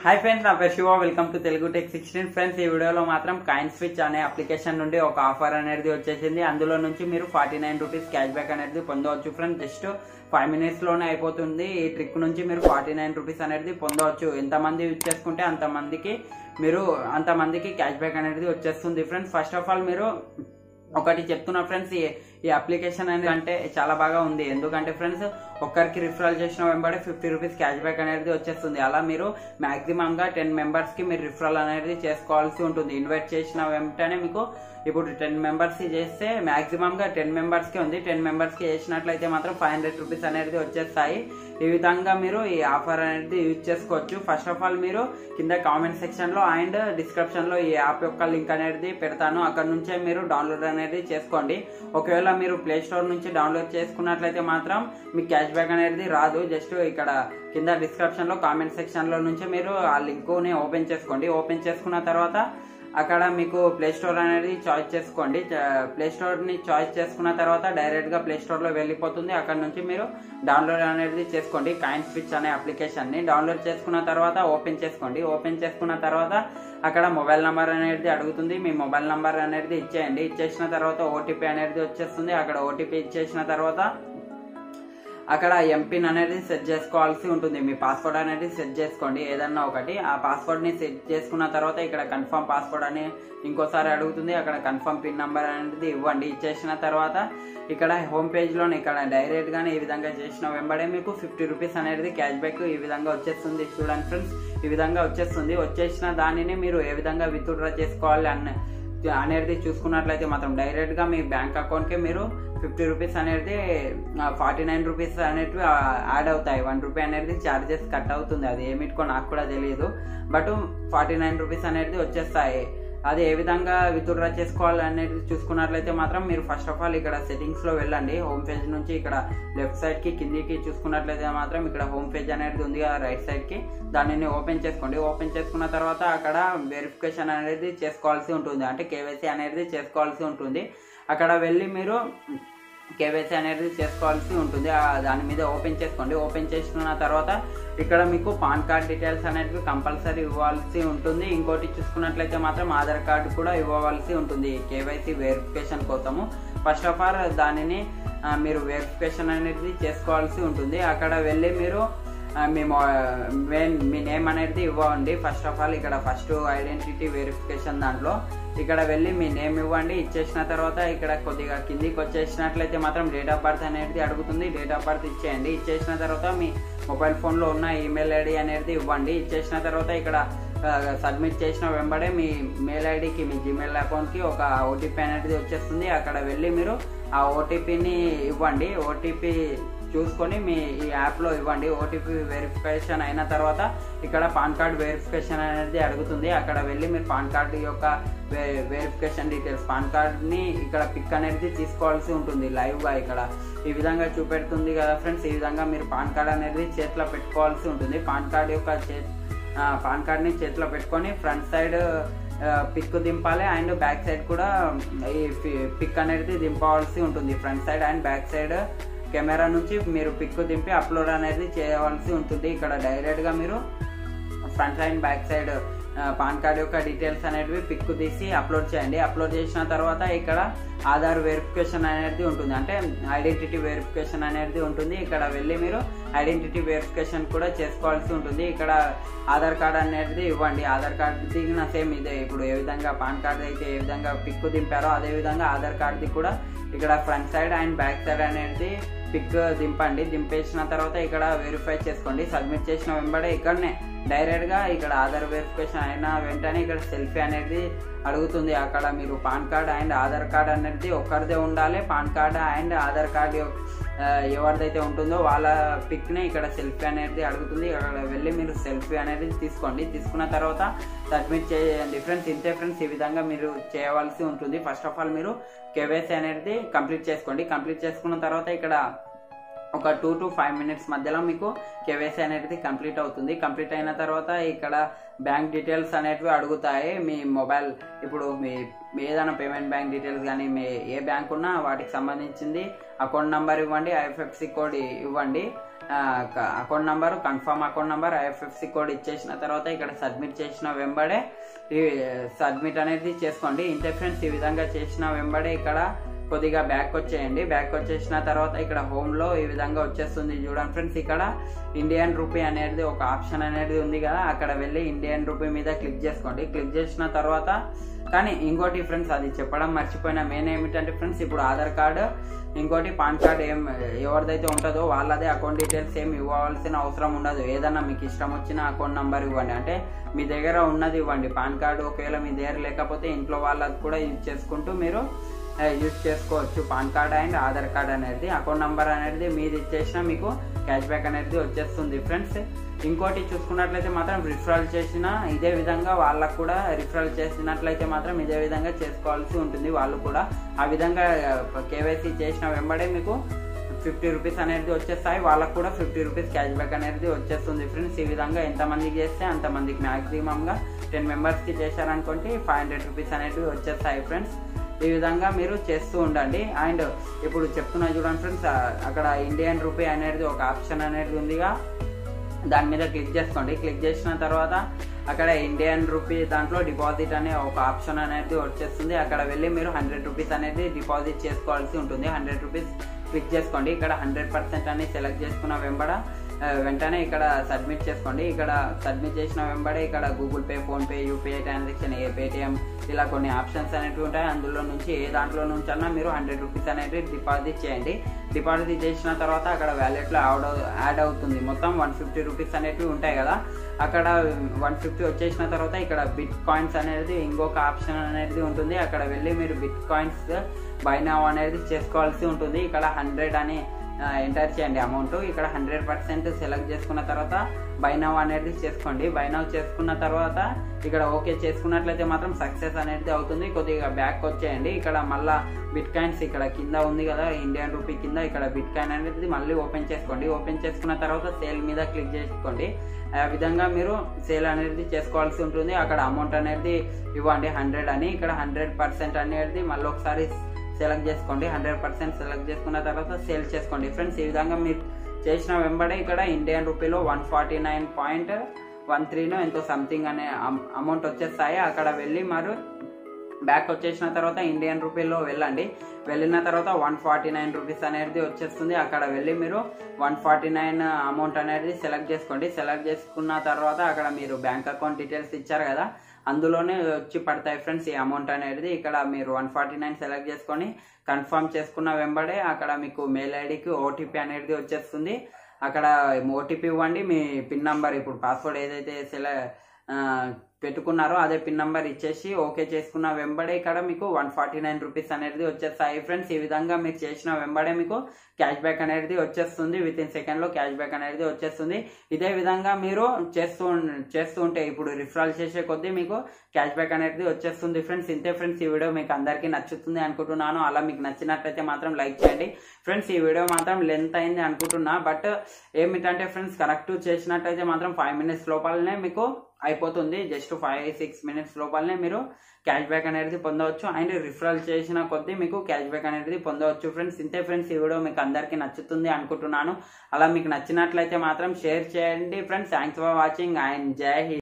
hi friends నా పేరు Shiva welcome to Telugu tech sixteen friends ఈ వీడియోలో మాత్రం కాయిన్ స్విచ్ అనే అప్లికేషన్ నుండి ఒక ఆఫర్ అనేది వచ్చేసింది అందులో నుంచి మీరు forty nine rupees cash back అనేది పొందవచ్చు ఫ్రెండ్స్ జస్ట్ ఫైవ్ మినిట్స్ లోనే అయిపోతుంది ఈ ట్రిక్ నుంచి మీరు ఫార్టీ నైన్ రూపీస్ అనేది పొందవచ్చు ఎంతమంది యూజ్ చేసుకుంటే అంతమందికి మీరు అంతమందికి క్యాష్ బ్యాక్ అనేది వచ్చేస్తుంది ఫ్రెండ్స్ ఫస్ట్ ఆఫ్ ఆల్ మీరు ఒకటి చెప్తున్నా ఫ్రెండ్స్ ఈ ఈ అప్లికేషన్ అనేది అంటే చాలా బాగా ఉంది ఎందుకంటే ఫ్రెండ్స్ ఒక్కరికి రిఫరల్ చేసిన వెంబడే ఫిఫ్టీ రూపీస్ క్యాష్ బ్యాక్ అనేది వచ్చేస్తుంది అలా మీరు మాక్సిమం గా టెన్ మెంబర్స్ కి మీరు రిఫరల్ అనేది చేసుకోవాల్సి ఉంటుంది ఇన్వైట్ చేసిన వెంటనే మీకు ఇప్పుడు టెన్ మెంబర్స్ చేస్తే మాక్సిమం గా టెన్ మెంబర్స్ కి ఉంది టెన్ మెంబర్స్ కి చేసినట్లయితే మాత్రం ఫైవ్ హండ్రెడ్ రూపీస్ అనేది వచ్చేస్తాయి ఈ విధంగా మీరు ఈ ఆఫర్ అనేది యూజ్ చేసుకోవచ్చు ఫస్ట్ ఆఫ్ ఆల్ మీరు కింద కామెంట్ సెక్షన్ లో అండ్ డిస్క్రిప్షన్ లో ఈ యాప్ యొక్క లింక్ అనేది పెడతాను అక్కడ నుంచే మీరు డౌన్లోడ్ అనేది చేసుకోండి ఒకవేళ మీరు ప్లే స్టోర్ నుంచి డౌన్లోడ్ చేసుకున్నట్లయితే మాత్రం మీకు క్యాష్ బ్యాక్ అనేది రాదు జస్ట్ ఇక్కడ కింద డిస్క్రిప్షన్ లో కామెంట్ సెక్షన్ లో నుంచి మీరు ఆ లింక్ ని ఓపెన్ చేసుకోండి ఓపెన్ చేసుకున్న తర్వాత అక్కడ మీకు ప్లే స్టోర్ అనేది చాయిస్ చేసుకోండి ప్లే స్టోర్ ని చాయిస్ చేసుకున్న తర్వాత డైరెక్ట్ గా ప్లే స్టోర్ లో వెళ్ళిపోతుంది అక్కడ నుంచి మీరు డౌన్లోడ్ అనేది చేసుకోండి కాయిన్ స్విచ్ అనే అప్లికేషన్ ని డౌన్లోడ్ చేసుకున్న తర్వాత ఓపెన్ చేసుకోండి ఓపెన్ చేసుకున్న తర్వాత అక్కడ మొబైల్ నంబర్ అనేది అడుగుతుంది మీ మొబైల్ నంబర్ అనేది ఇచ్చేయండి ఇచ్చేసిన తర్వాత ఓటీపీ అనేది వచ్చేస్తుంది అక్కడ ఓటీపీ ఇచ్చేసిన తర్వాత అక్కడ ఎంపిన్ అనేది సెట్ చేసుకోవాల్సి ఉంటుంది మీ పాస్వర్డ్ అనేది సెట్ చేసుకోండి ఏదన్నా ఒకటి ఆ పాస్వర్డ్ ని సెట్ చేసుకున్న తర్వాత ఇక్కడ కన్ఫర్మ్ పాస్వర్డ్ అని ఇంకోసారి అడుగుతుంది అక్కడ కన్ఫర్మ్ పిన్ నంబర్ అనేది ఇవ్వండి ఇచ్చేసిన తర్వాత ఇక్కడ హోమ్ పేజ్ లో ఇక్కడ డైరెక్ట్ గానే ఈ విధంగా చేసిన వెంబడే మీకు ఫిఫ్టీ రూపీస్ అనేది క్యాష్ బ్యాక్ ఈ విధంగా వచ్చేస్తుంది చూడండి ఫ్రెండ్స్ ఈ విధంగా వచ్చేస్తుంది వచ్చేసిన దానిని మీరు ఏ విధంగా విత్డ్రా చేసుకోవాలి అన్న అనేది చూసుకున్నట్లయితే మాత్రం డైరెక్ట్ గా మీ బ్యాంక్ అకౌంట్ కి మీరు ఫిఫ్టీ రూపీస్ అనేది ఫార్టీ నైన్ రూపీస్ అనేటివి యాడ్ అవుతాయి వన్ రూపీ అనేది చార్జెస్ కట్ అవుతుంది అది ఏమిటికో నాకు కూడా తెలియదు బట్ ఫార్టీ నైన్ రూపీస్ అనేది వచ్చేస్తాయి అది ఏ విధంగా విత్డ్రా చేసుకోవాలి అనేది చూసుకున్నట్లయితే మాత్రం మీరు ఫస్ట్ ఆఫ్ ఆల్ ఇక్కడ సెట్టింగ్స్ లో వెళ్ళండి హోమ్ పేజ్ నుంచి ఇక్కడ లెఫ్ట్ సైడ్ కి కిందికి చూసుకున్నట్లయితే మాత్రం ఇక్కడ హోమ్ పేజ్ అనేది ఉంది రైట్ సైడ్ కి దానిని ఓపెన్ చేసుకోండి ఓపెన్ చేసుకున్న తర్వాత అక్కడ వెరిఫికేషన్ అనేది చేసుకోవాల్సి ఉంటుంది అంటే కేవైసీ అనేది చేసుకోవాల్సి ఉంటుంది అక్కడ వెళ్ళి మీరు కేవైసీ అనేది చేసుకోవాల్సి ఉంటుంది దాని మీద ఓపెన్ చేసుకోండి ఓపెన్ చేసుకున్న తర్వాత ఇక్కడ మీకు పాన్ కార్డ్ డీటెయిల్స్ అనేవి కంపల్సరీ ఇవ్వాల్సి ఉంటుంది ఇంకోటి చూసుకున్నట్లయితే మాత్రం ఆధార్ కార్డు కూడా ఇవ్వవలసి ఉంటుంది కేవైసీ వెరిఫికేషన్ కోసము ఫస్ట్ ఆఫ్ ఆల్ దానిని మీరు వెరిఫికేషన్ అనేది చేసుకోవాల్సి ఉంటుంది అక్కడ వెళ్ళి మీరు మీ మెయిన్ మీ నేమ్ అనేది ఇవ్వండి ఫస్ట్ ఆఫ్ ఆల్ ఇక్కడ ఫస్ట్ ఐడెంటిటీ వెరిఫికేషన్ దాంట్లో ఇక్కడ వెళ్ళి మీ నేమ్ ఇవ్వండి ఇచ్చేసిన తర్వాత ఇక్కడ కొద్దిగా కిందికి వచ్చేసినట్లయితే మాత్రం డేట్ ఆఫ్ బర్త్ అనేది అడుగుతుంది డేట్ ఆఫ్ బర్త్ ఇచ్చేయండి ఇచ్చేసిన తర్వాత మీ మొబైల్ ఫోన్లో ఉన్న ఈమెయిల్ ఐడి అనేది ఇవ్వండి ఇచ్చేసిన తర్వాత ఇక్కడ సబ్మిట్ చేసిన వెంబడే మీ మెయిల్ ఐడికి మీ జీమెయిల్ అకౌంట్కి ఒక ఓటీపీ అనేది వచ్చేస్తుంది అక్కడ వెళ్ళి మీరు ఆ ఓటీపీని ఇవ్వండి ఓటీపీ చూసుకొని మీ ఈ యాప్లో ఇవ్వండి ఓటీపీ వెరిఫికేషన్ అయిన తర్వాత ఇక్కడ పాన్ కార్డ్ వెరిఫికేషన్ అనేది అడుగుతుంది అక్కడ వెళ్ళి మీరు పాన్ కార్డు యొక్క వెరిఫికేషన్ డీటెయిల్స్ పాన్ కార్డ్ని ఇక్కడ పిక్ అనేది తీసుకోవాల్సి ఉంటుంది లైవ్గా ఇక్కడ ఈ విధంగా చూపెడుతుంది కదా ఫ్రెండ్స్ ఈ విధంగా మీరు పాన్ కార్డ్ అనేది చేతిలో పెట్టుకోవాల్సి ఉంటుంది పాన్ కార్డ్ యొక్క చే పాన్ కార్డ్ని చేతిలో పెట్టుకొని ఫ్రంట్ సైడ్ పిక్ దింపాలి అండ్ బ్యాక్ సైడ్ కూడా ఈ పిక్ అనేది దింపవలసి ఉంటుంది front side and back side camera నుంచి మీరు పిక్ దింపి అప్లోడ్ అనేది చేయవలసి ఉంటుంది ఇక్కడ డైరెక్ట్గా మీరు front and back side PAN card యొక్క డీటెయిల్స్ అనేటివి పిక్ తీసి అప్లోడ్ చేయండి అప్లోడ్ చేసిన తర్వాత ఇక్కడ ఆధార్ వెరిఫికేషన్ అనేది ఉంటుంది అంటే ఐడెంటిటీ వెరిఫికేషన్ అనేది ఉంటుంది ఇక్కడ వెళ్ళి మీరు ఐడెంటిటీ వెరిఫికేషన్ కూడా చేసుకోవాల్సి ఉంటుంది ఇక్కడ ఆధార్ కార్డ్ అనేది ఇవ్వండి ఆధార్ కార్డ్ దిగిన సేమ్ ఇదే ఇప్పుడు ఏ విధంగా పాన్ కార్డ్ అయితే ఏ విధంగా పిక్ దింపారో అదే విధంగా ఆధార్ కార్డ్ది కూడా ఇక్కడ front side and back side అనేది పిక్ దింపండి దింపేసిన తర్వాత ఇక్కడ వెరిఫై చేసుకోండి సబ్మిట్ చేసిన వెంబడే ఇక్కడనే డైరెక్ట్గా ఇక్కడ ఆధార్ వెరిఫికేషన్ అయిన వెంటనే ఇక్కడ సెల్ఫీ అనేది అడుగుతుంది అక్కడ మీరు PAN card and Aadhaar card అనేది ఒక్కరిదే ఉండాలి PAN card and Aadhaar card ఎవరిదైతే ఉంటుందో వాళ్ళ పిక్ని ఇక్కడ సెల్ఫీ అనేది అడుగుతుంది అక్కడ వెళ్ళి మీరు సెల్ఫీ అనేది తీసుకోండి తీసుకున్న తర్వాత సబ్మిట్ చేయండి ఫ్రెండ్స్ ఇంతే ఫ్రెండ్స్ ఈ విధంగా మీరు చేయవలసి ఉంటుంది ఫస్ట్ ఆఫ్ ఆల్ మీరు కేవైసీ అనేది కంప్లీట్ చేసుకోండి కంప్లీట్ చేసుకున్న తర్వాత ఇక్కడ ఒక టూ టు ఫైవ్ మినిట్స్ మధ్యలో మీకు కేవైసీ అనేది కంప్లీట్ అవుతుంది కంప్లీట్ అయిన తర్వాత ఇక్కడ బ్యాంక్ డీటెయిల్స్ అనేటివి అడుగుతాయి మీ మొబైల్ ఇప్పుడు మీ ఏదైనా పేమెంట్ బ్యాంక్ డీటెయిల్స్ కానీ మీ ఏ బ్యాంక్ ఉన్నా వాటికి సంబంధించింది అకౌంట్ నంబర్ ఇవ్వండి ఐఎఫ్ఎఫ్సి కోడ్ ఇవ్వండి account number confirm account number IFSC code ఇచ్చేసిన తర్వాత ఇక్కడ సబ్మిట్ చేసిన వెంబడే ఈ సబ్మిట్ అనేది చేసుకోండి ఇంతే ఫ్రెండ్స్ ఈ విధంగా చేసిన వెంబడే ఇక్కడ కొద్దిగా బ్యాక్ వచ్చేయండి బ్యాక్ వచ్చేసిన తర్వాత ఇక్కడ హోమ్ లో ఈ విధంగా వచ్చేస్తుంది చూడండి ఫ్రెండ్స్ ఇక్కడ ఇండియన్ రూపీ అనేది ఒక ఆప్షన్ అనేది ఉంది కదా అక్కడ వెళ్ళి ఇండియన్ రూపీ మీద క్లిక్ చేసుకోండి క్లిక్ చేసిన తర్వాత కానీ ఇంకోటి ఫ్రెండ్స్ అది చెప్పడం మర్చిపోయిన మెయిన్ ఏమిటంటే ఫ్రెండ్స్ ఇప్పుడు ఆధార్ కార్డు ఇంకోటి పాన్ కార్డ్ ఏం ఎవరిదైతే ఉంటుందో వాళ్ళదే అకౌంట్ డీటెయిల్స్ ఏం ఇవ్వాల్సిన అవసరం ఉండదు ఏదన్నా మీకు ఇష్టం వచ్చిన అకౌంట్ నంబర్ ఇవ్వండి అంటే మీ దగ్గర ఉన్నది ఇవ్వండి పాన్ కార్డు ఒకవేళ మీ దగ్గర లేకపోతే ఇంట్లో వాళ్ళది కూడా యూజ్ చేసుకుంటూ మీరు యూజ్ చేసుకోవచ్చు PAN card and Aadhaar card అనేది అకౌంట్ నంబర్ అనేది మీది ఇచ్చేసినా మీకు క్యాష్ బ్యాక్ అనేది వచ్చేస్తుంది ఫ్రెండ్స్ ఇంకోటి చూసుకున్నట్లయితే మాత్రం రిఫరల్ చేసిన ఇదే విధంగా వాళ్ళకు కూడా రిఫరల్ చేసినట్లయితే మాత్రం ఇదే విధంగా చేసుకోవాల్సి ఉంటుంది వాళ్ళు కూడా ఆ విధంగా కేవైసీ చేసిన వెంబడే మీకు ఫిఫ్టీ రూపీస్ అనేది వచ్చేస్తాయి వాళ్ళకు కూడా ఫిఫ్టీ రూపీస్ క్యాష్ బ్యాక్ అనేది వచ్చేస్తుంది ఫ్రెండ్స్ ఈ విధంగా ఎంతమందికి చేస్తే అంతమందికి మ్యాక్సిమంగా టెన్ మెంబర్స్కి చేశారనుకోండి ఫైవ్ హండ్రెడ్ రూపీస్ అనేవి వచ్చేస్తాయి ఫ్రెండ్స్ ఈ విధంగా మీరు చేస్తూ ఉండండి అండ్ ఇప్పుడు చెప్తున్నా చూడండి ఫ్రెండ్స్ అక్కడ ఇండియన్ రూపీ అనేది ఒక ఆప్షన్ అనేది ఉందిగా దాని మీద క్లిక్ చేసుకోండి క్లిక్ చేసిన తర్వాత అక్కడ ఇండియన్ రూపీ దాంట్లో డిపాజిట్ అనే ఒక ఆప్షన్ అనేది వచ్చేస్తుంది అక్కడ వెళ్ళి మీరు హండ్రెడ్ రూపీస్ అనేది డిపాజిట్ చేసుకోవాల్సి ఉంటుంది హండ్రెడ్ రూపీస్ క్లిక్ చేసుకోండి ఇక్కడ హండ్రెడ్ పర్సెంట్ అని సెలెక్ట్ చేసుకున్న వెంబడ వెంటనే ఇక్కడ సబ్మిట్ చేసుకోండి ఇక్కడ సబ్మిట్ చేసిన వెంబడే ఇక్కడ Google pay PhonePe UPI transaction ఏ పేటిఎం ఇలా కొన్ని ఆప్షన్స్ అనేవి ఉంటాయి అందులో నుంచి ఏ దాంట్లో నుంచి అన్నా మీరు హండ్రెడ్ రూపీస్ అనేది డిపాజిట్ చేయండి డిపాజిట్ చేసిన తర్వాత అక్కడ వ్యాలెట్లో యాడ్ యాడ్ అవుతుంది మొత్తం వన్ ఫిఫ్టీ రూపీస్ అనేవి ఉంటాయి కదా అక్కడ వన్ ఫిఫ్టీ వచ్చేసిన తర్వాత ఇక్కడ బిట్ కాయిన్స్ అనేది ఇంకొక ఆప్షన్ అనేది ఉంటుంది అక్కడ వెళ్ళి మీరు బిట్ కాయిన్స్ బైనావ్ అనేది చేసుకోవాల్సి ఉంటుంది ఇక్కడ హండ్రెడ్ అని ఎంటర్ చేయండి అమౌంట్ ఇక్కడ హండ్రెడ్ పర్సెంట్ సెలెక్ట్ చేసుకున్న తర్వాత బైనవ్ అనేది చేసుకోండి బైనవ్ చేసుకున్న తర్వాత ఇక్కడ ఓకే చేసుకున్నట్లయితే మాత్రం సక్సెస్ అనేది అవుతుంది కొద్దిగా బ్యాక్ వచ్చేయండి ఇక్కడ మళ్ళా బిట్ కాయిన్స్ ఇక్కడ కింద ఉంది కదా ఇండియన్ రూపీ కింద ఇక్కడ బిట్ కాయిన్ అనేది మళ్ళీ ఓపెన్ చేసుకోండి ఓపెన్ చేసుకున్న తర్వాత సేల్ మీద క్లిక్ చేసుకోండి ఆ విధంగా మీరు సేల్ అనేది చేసుకోవాల్సి ఉంటుంది అక్కడ అమౌంట్ అనేది ఇవ్వండి హండ్రెడ్ అని ఇక్కడ హండ్రెడ్ పర్సెంట్ అనేది మళ్ళీ ఒకసారి సెలెక్ట్ చేసుకోండి హండ్రెడ్ పర్సెంట్ సెలెక్ట్ చేసుకున్న తర్వాత సేల్ చేసుకోండి ఫ్రెండ్స్ ఈ విధంగా మీరు చేసిన వెంబడే ఇక్కడ ఇండియన్ రూపీలో one forty nine point one త్రీలో ఎంతో సంథింగ్ అనే అమౌంట్ వచ్చేస్తాయి అక్కడ వెళ్ళి మరి బ్యాక్ వచ్చేసిన తర్వాత ఇండియన్ రూపీలో వెళ్ళండి వెళ్ళిన తర్వాత వన్ ఫార్టీ నైన్ రూపీస్ అనేది వచ్చేస్తుంది అక్కడ వెళ్ళి మీరు వన్ ఫార్టీ నైన్ అమౌంట్ అనేది సెలెక్ట్ చేసుకోండి సెలెక్ట్ చేసుకున్న తర్వాత అక్కడ మీరు బ్యాంక్ అకౌంట్ డీటెయిల్స్ ఇచ్చారు కదా అందులోనే వచ్చి పడతాయి ఫ్రెండ్స్ ఈ అమౌంట్ అనేది ఇక్కడ మీరు వన్ ఫార్టీ నైన్ సెలెక్ట్ చేసుకొని కన్ఫర్మ్ చేసుకున్న వెంబడే అక్కడ మీకు మెయిల్ ఐడికి ఓటీపీ అనేది వచ్చేస్తుంది అక్కడ ఓటీపీ ఇవ్వండి మీ పిన్ నంబర్ ఇప్పుడు పాస్వర్డ్ ఏదైతే సెల పెట్టుకున్నారో అదే పిన్ నంబర్ ఇచ్చేసి ఓకే చేసుకున్న వెంబడే ఇక్కడ మీకు వన్ ఫార్టీ నైన్ రూపీస్ అనేది వచ్చేస్తాయి ఫ్రెండ్స్ ఈ విధంగా మీరు చేసిన వెంబడే మీకు క్యాష్ బ్యాక్ అనేది వచ్చేస్తుంది విత్ ఇన్ సెకండ్ లో క్యాష్ బ్యాక్ అనేది వచ్చేస్తుంది ఇదే విధంగా మీరు చేస్తూ చేస్తూ ఉంటే ఇప్పుడు రిఫరల్ చేసే కొద్దీ మీకు క్యాష్ బ్యాక్ అనేది వచ్చేస్తుంది ఫ్రెండ్స్ ఇంతే ఫ్రెండ్స్ ఈ వీడియో మీకు అందరికీ నచ్చుతుంది అనుకుంటున్నాను అలా మీకు నచ్చినట్లయితే మాత్రం లైక్ చేయండి ఫ్రెండ్స్ ఈ వీడియో మాత్రం లెంత్ అయింది అనుకుంటున్నా బట్ ఏమిటంటే ఫ్రెండ్స్ కరెక్ట్ చేసినట్టయితే మాత్రం ఫైవ్ మినిట్స్ లోపలనే మీకు అయిపోతుంది జస్ట్ ఫైవ్ సిక్స్ మినిట్స్ లోపలనే మీరు క్యాష్ బ్యాక్ అనేది పొందవచ్చు అండ్ రిఫరల్ చేసిన కొద్దీ మీకు క్యాష్ బ్యాక్ అనేది పొందవచ్చు ఫ్రెండ్స్ ఇంతే ఫ్రెండ్స్ ఈ వీడియో మీకు అందరికీ నచ్చుతుంది అనుకుంటున్నాను అలా మీకు నచ్చినట్లయితే మాత్రం షేర్ చేయండి friends thanks for watching and Jai Hind